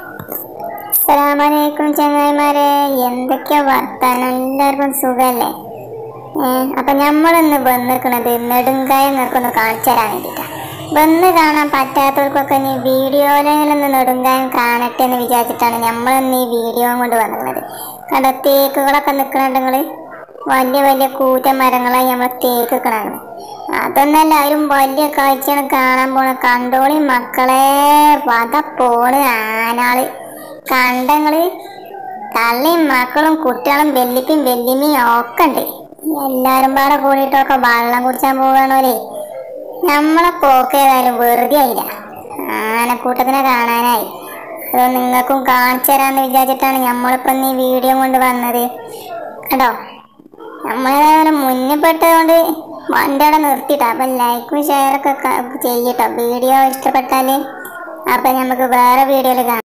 അസ്സലാമലൈക്കും ചങ്ങായിമാരെ എന്തൊക്കെയാ വർത്താനം എല്ലാവർക്കും സുഖല്ലേ ഏഹ് അപ്പൊ നമ്മളിന്ന് വന്നിരിക്കണത് നെടുങ്കായം നിൽക്കൊന്ന് കാണിച്ചു തരാൻ വേണ്ടിട്ടാ വന്ന് കാണാൻ പറ്റാത്തവർക്കൊക്കെ ഇനി വീഡിയോയിലൊന്ന് നെടുങ്കായം കാണട്ടെ എന്ന് വിചാരിച്ചിട്ടാണ് നമ്മളിന്ന് ഈ വീഡിയോ കൊണ്ട് വന്നിട്ടുള്ളത് കണ്ട തേക്കുകളൊക്കെ നിൽക്കണുണ്ട് നിങ്ങള് വലിയ വലിയ കൂറ്റ മരങ്ങളായി നമ്മൾ തേക്ക് നിൽക്കണാണ് അതൊന്നല്ല അവരും വലിയ കാഴ്ചയാണ് കാണാൻ പോണ കണ്ടോളി മക്കളെ വധ പോണ് ആനാള് കണ്ടങ്ങള് തള്ളിയും മക്കളും കുട്ടികളും വെല്ലിപ്പയും വെല്ലിമ്മയും ഒക്കെ ഉണ്ട് എല്ലാരും പാടെ കൂടിയിട്ടൊക്കെ വെള്ളം കുടിച്ചാൻ പോവാണോലേ നമ്മളെ പോക്ക് ഏതായാലും വെറുതെ ആയില്ല ആനക്കൂട്ടത്തിനെ കാണാനായി അത് നിങ്ങൾക്കും കാണിച്ചു തരാന്ന് വിചാരിച്ചിട്ടാണ് നമ്മളിപ്പം ഈ വീഡിയോ കൊണ്ട് വന്നത് കേട്ടോ നമ്മളേതായാലും മുന്നിൽപ്പെട്ടതുകൊണ്ട് വണ്ടി അവിടെ നിർത്തിയിട്ടാ അപ്പം ലൈക്കും ഷെയറൊക്കെ ചെയ്യട്ടോ വീഡിയോ ഇഷ്ടപ്പെട്ടാൽ അപ്പം നമുക്ക് വേറെ വീഡിയോയിൽ കാണാം